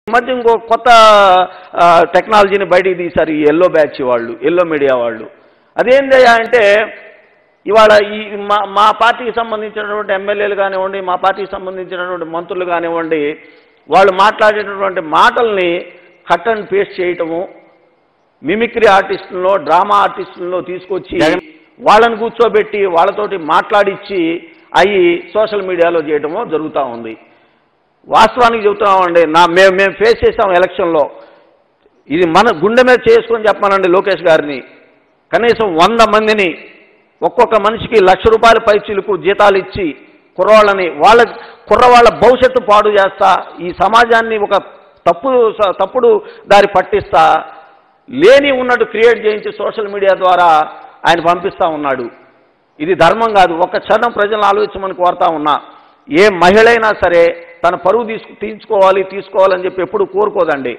ఈ మధ్య ఇంకో కొత్త ఆ, టెక్నాలజీని బయటికి తీశారు ఈ ఎల్లో బ్యాచ్ వాళ్ళు ఎల్లో మీడియా వాళ్ళు అదేందయ్యా అంటే ఇవాళ ఈ మా మా పార్టీకి సంబంధించినటువంటి ఎమ్మెల్యేలు కానివ్వండి మా పార్టీకి సంబంధించినటువంటి మంత్రులు కానివ్వండి వాళ్ళు మాట్లాడేటటువంటి మాటల్ని కట్ అండ్ పేస్ట్ చేయటము మిమిక్రీ ఆర్టిస్టులను డ్రామా ఆర్టిస్టులను తీసుకొచ్చి వాళ్ళని కూర్చోబెట్టి వాళ్ళతోటి మాట్లాడిచ్చి అవి సోషల్ మీడియాలో చేయటము జరుగుతూ ఉంది వాస్తవానికి చెబుతున్నామండి నా మేము మేము ఫేస్ చేసాం ఎలక్షన్లో ఇది మన గుండె మీద చేసుకొని చెప్పానండి లోకేష్ గారిని కనీసం వంద మందిని ఒక్కొక్క మనిషికి లక్ష రూపాయల పైచీలకు జీతాలు ఇచ్చి కుర్రవాళ్ళని వాళ్ళ కుర్రవాళ్ళ భవిష్యత్తు పాడు చేస్తా ఈ సమాజాన్ని ఒక తప్పు తప్పుడు దారి పట్టిస్తా లేని ఉన్నట్టు క్రియేట్ చేయించి సోషల్ మీడియా ద్వారా ఆయన పంపిస్తా ఉన్నాడు ఇది ధర్మం కాదు ఒక్క క్షణం ప్రజలను ఆలోచించమని కోరుతా ఉన్నా ఏ మహిళ అయినా సరే తన పరువు తీసుకు తీర్చుకోవాలి తీసుకోవాలని చెప్పి ఎప్పుడు కోరుకోదండి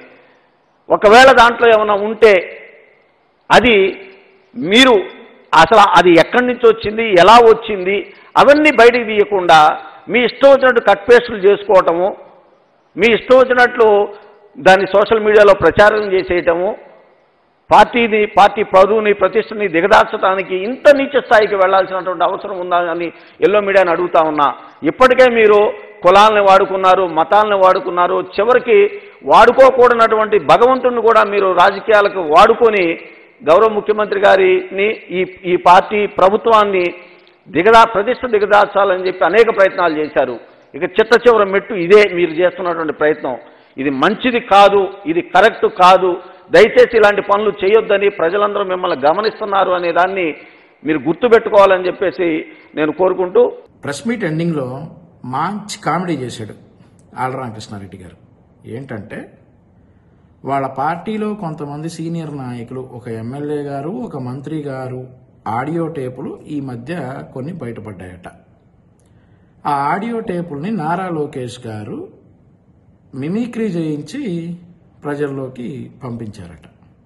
ఒకవేళ దాంట్లో ఏమైనా ఉంటే అది మీరు అసలు అది ఎక్కడి నుంచి వచ్చింది ఎలా వచ్చింది అవన్నీ బయటికి తీయకుండా మీ ఇష్టం వచ్చినట్టు కట్ పేస్టులు చేసుకోవటము మీ ఇష్టం వచ్చినట్లు దాన్ని సోషల్ మీడియాలో ప్రచారం చేసేయటము పార్టీని పార్టీ పదవుని ప్రతిష్టని దిగదార్చడానికి ఇంత నీచ స్థాయికి వెళ్లాల్సినటువంటి అవసరం ఉందా అని ఎల్లో మీడియాని అడుగుతా ఉన్నా ఇప్పటికే మీరు కులాలను వాడుకున్నారు మతాలను వాడుకున్నారు చివరికి వాడుకోకూడనటువంటి భగవంతుడిని కూడా మీరు రాజకీయాలకు వాడుకొని గౌరవ ముఖ్యమంత్రి గారిని ఈ ఈ పార్టీ ప్రభుత్వాన్ని దిగదా ప్రతిష్ట దిగదార్చాలని చెప్పి అనేక ప్రయత్నాలు చేశారు ఇక చిట్ట చివరి మెట్టు ఇదే మీరు చేస్తున్నటువంటి ప్రయత్నం ఇది మంచిది కాదు ఇది కరెక్ట్ కాదు దయచేసి ఇలాంటి పనులు చేయొద్దని ప్రజలందరూ మిమ్మల్ని గమనిస్తున్నారు అనే దాన్ని మీరు గుర్తుపెట్టుకోవాలని చెప్పేసి నేను కోరుకుంటూ ప్రెస్ మీట్ ఎండింగ్లో మంచి కామెడీ చేశాడు ఆలరామకృష్ణారెడ్డి గారు ఏంటంటే వాళ్ళ పార్టీలో కొంతమంది సీనియర్ నాయకులు ఒక ఎమ్మెల్యే గారు ఒక మంత్రి గారు ఆడియో టేపులు ఈ మధ్య కొన్ని బయటపడ్డాయట ఆ ఆడియో టేపుల్ని నారా లోకేష్ గారు మిమిక్రీ చేయించి ప్రజల్లోకి పంపించారట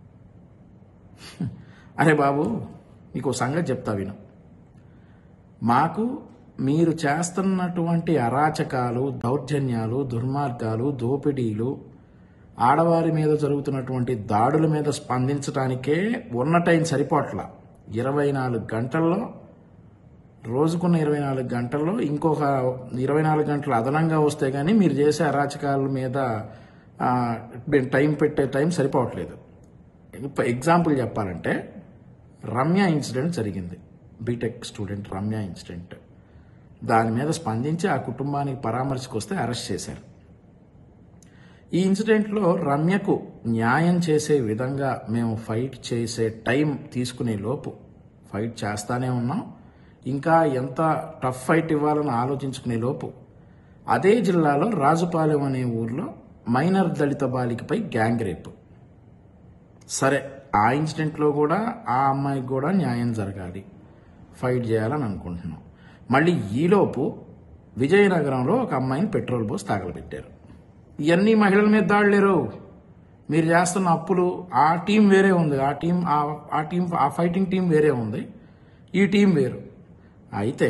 అరే బాబు నీకు ఓ సంగతి చెప్తా విను మాకు మీరు చేస్తున్నటువంటి అరాచకాలు దౌర్జన్యాలు దుర్మార్గాలు దోపిడీలు ఆడవారి మీద జరుగుతున్నటువంటి దాడుల మీద స్పందించడానికే ఉన్న టైం సరిపోట్ల ఇరవై నాలుగు గంటల్లో రోజుకున్న ఇరవై నాలుగు గంటల్లో ఇంకొక ఇరవై నాలుగు గంటలు అదనంగా వస్తే కానీ మీరు చేసే అరాచకాల మీద ఆ, టైం పెట్టే టైం సరిపోవట్లేదు ఇప్పుడు ఎగ్జాంపుల్ చెప్పాలంటే రమ్య ఇన్సిడెంట్ జరిగింది బీటెక్ స్టూడెంట్ రమ్య ఇన్సిడెంట్ దాని మీద స్పందించి ఆ కుటుంబానికి పరామర్శకు వస్తే అరెస్ట్ చేశారు ఈ ఇన్సిడెంట్లో రమ్యకు న్యాయం చేసే విధంగా మేము ఫైట్ చేసే టైం తీసుకునే లోపు ఫైట్ చేస్తానే ఉన్నాం ఇంకా ఎంత టఫ్ ఫైట్ ఇవ్వాలని ఆలోచించుకునే లోపు అదే జిల్లాలో రాజుపాలెం అనే ఊర్లో మైనర్ దళిత బాలికపై గ్యాంగ్ రేప్ సరే ఆ ఇన్సిడెంట్లో కూడా ఆ అమ్మాయికి కూడా న్యాయం జరగాలి ఫైట్ చేయాలని అనుకుంటున్నాం మళ్ళీ ఈలోపు విజయనగరంలో ఒక అమ్మాయిని పెట్రోల్ పోసి తగలబెట్టారు ఇవన్నీ మహిళల మీద దాడులేరు మీరు చేస్తున్న అప్పులు ఆ టీం వేరే ఉంది ఆ టీం ఆ- ఆ టీం ఆ ఫైటింగ్ టీం వేరే ఉంది ఈ టీం వేరు అయితే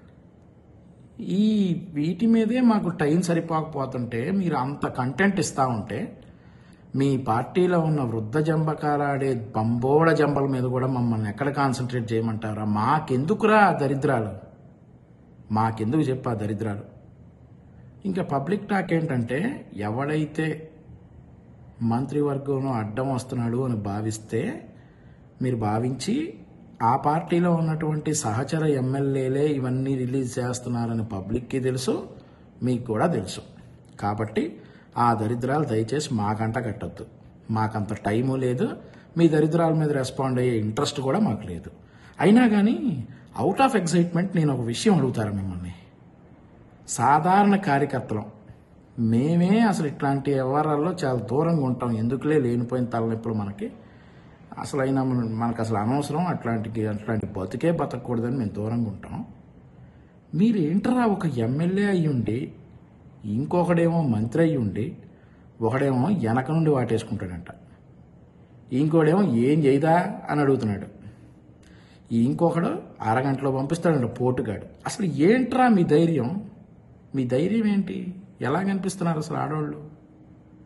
ఈ వీటి మీదే మాకు టైం సరిపోకపోతుంటే మీరు అంత కంటెంట్ ఇస్తా ఉంటే మీ పార్టీలో ఉన్న వృద్ధ జంబకాలాడే బంబోడ జంబల మీద కూడా మమ్మల్ని ఎక్కడ కాన్సన్ట్రేట్ చేయమంటారా మాకెందుకురా ఆ దరిద్రాలు మాకెందుకు చెప్పా దరిద్రాలు ఇంకా పబ్లిక్ టాక్ ఏంటంటే ఎవడైతే మంత్రివర్గంలో అడ్డం వస్తున్నాడు అని భావిస్తే మీరు భావించి ఆ పార్టీలో ఉన్నటువంటి సహచర ఎమ్మెల్యేలే ఇవన్నీ రిలీజ్ చేస్తున్నారని పబ్లిక్కి తెలుసు మీకు కూడా తెలుసు కాబట్టి ఆ దరిద్రాలు దయచేసి మాకంట కట్టొద్దు మాకంత టైము లేదు మీ దరిద్రాల మీద రెస్పాండ్ అయ్యే ఇంట్రెస్ట్ కూడా మాకు లేదు అయినా కానీ అవుట్ ఆఫ్ ఎగ్జైట్మెంట్ నేను ఒక విషయం అడుగుతాను మిమ్మల్ని సాధారణ కార్యకర్తలం మేమే అసలు ఇట్లాంటి వ్యవహారాల్లో చాలా దూరంగా ఉంటాం ఎందుకులే లేనిపోయిన తలనొప్పులు మనకి అసలు అయినా మన- మనకు అసలు అనవసరం అట్లాంటి అట్లాంటి బతికే బతకూడదని మేము దూరంగా ఉంటాం మీరు ఏంటరా ఒక ఎమ్మెల్యే అయ్యి ఉండి ఇంకొకడేమో మంత్రి అయ్యి ఉండి ఒకడేమో వెనక నుండి వాటేసుకుంటాడంట ఇంకోడేమో ఏం చేయదా అని అడుగుతున్నాడు ఇంకొకడు అరగంటలో పంపిస్తాడంట పోటుగాడు అసలు ఏంట్రా మీ ధైర్యం మీ ధైర్యం ఏంటి ఎలా కనిపిస్తున్నారు అసలు ఆడవాళ్ళు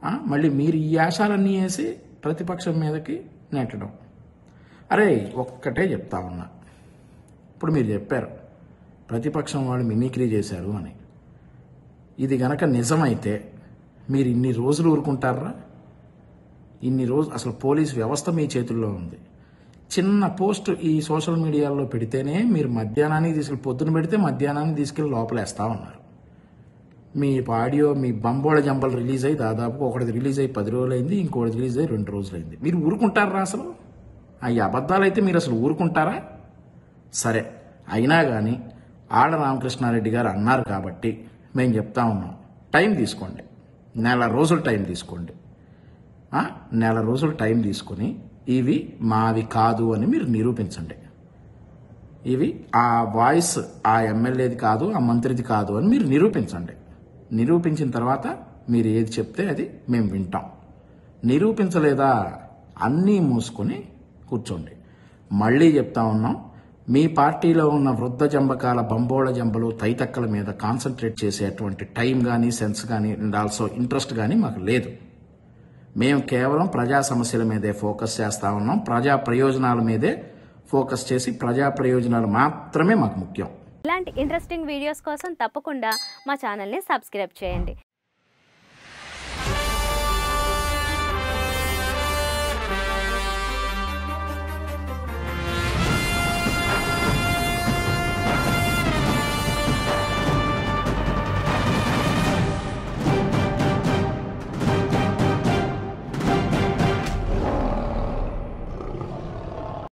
ఆ, మళ్ళీ మీరు ఈ యాశాలన్నీ వేసి ప్రతిపక్షం మీదకి నెట్టడం అరే ఒక్కటే చెప్తా ఉన్నా ఇప్పుడు మీరు చెప్పారు ప్రతిపక్షం వాళ్ళు మిమిక్రీ చేశారు అని ఇది గనక నిజమైతే మీరు ఇన్ని రోజులు ఊరుకుంటారా ఇన్ని రోజు అసలు పోలీస్ వ్యవస్థ మీ చేతుల్లో ఉంది చిన్న పోస్ట్ ఈ సోషల్ మీడియాలో పెడితేనే మీరు మధ్యాహ్నానికి తీసుకెళ్ళి పొద్దున పెడితే మధ్యాహ్నానికి తీసుకెళ్ళి లోపలేస్తా ఉన్నారు మీ ఆడియో మీ బంబోళ జంబలు రిలీజ్ అయ్యి దాదాపు ఒకటి రిలీజ్ అయ్యి పది రోజులు అయింది ఇంకోటి రిలీజ్ అయ్యి రెండు రోజులు అయింది మీరు ఊరుకుంటారా అసలు ఆ ఈ అబద్ధాలు అయితే మీరు అసలు ఊరుకుంటారా సరే అయినా కానీ ఆడ రామకృష్ణారెడ్డి గారు అన్నారు కాబట్టి మేము చెప్తా ఉన్నాం టైం తీసుకోండి నెల రోజులు టైం తీసుకోండి ఆ, నెల రోజులు టైం తీసుకొని ఇవి మావి కాదు అని మీరు నిరూపించండి ఇవి ఆ వాయిస్ ఆ ఎమ్మెల్యేది కాదు ఆ మంత్రిది కాదు అని మీరు నిరూపించండి నిరూపించిన తర్వాత మీరు ఏది చెప్తే అది మేము వింటాం నిరూపించలేదా అన్నీ మూసుకొని కూర్చోండి మళ్ళీ చెప్తా ఉన్నాం మీ పార్టీలో ఉన్న వృద్ధ జంబకాల బంబోళ జంబలు తైతక్కల మీద కాన్సన్ట్రేట్ చేసేటువంటి టైం కానీ సెన్స్ కానీ అండ్ ఆల్సో ఇంట్రెస్ట్ కానీ మాకు లేదు మేము కేవలం ప్రజా సమస్యల మీదే ఫోకస్ చేస్తా ఉన్నాం ప్రజా ప్రయోజనాల మీదే ఫోకస్ చేసి ప్రజా ప్రయోజనాలు మాత్రమే మాకు ముఖ్యం ఇలాంటి ఇంట్రెస్టింగ్ వీడియోస్ కోసం తప్పకుండా మా ఛానల్ని సబ్స్క్రైబ్ చేయండి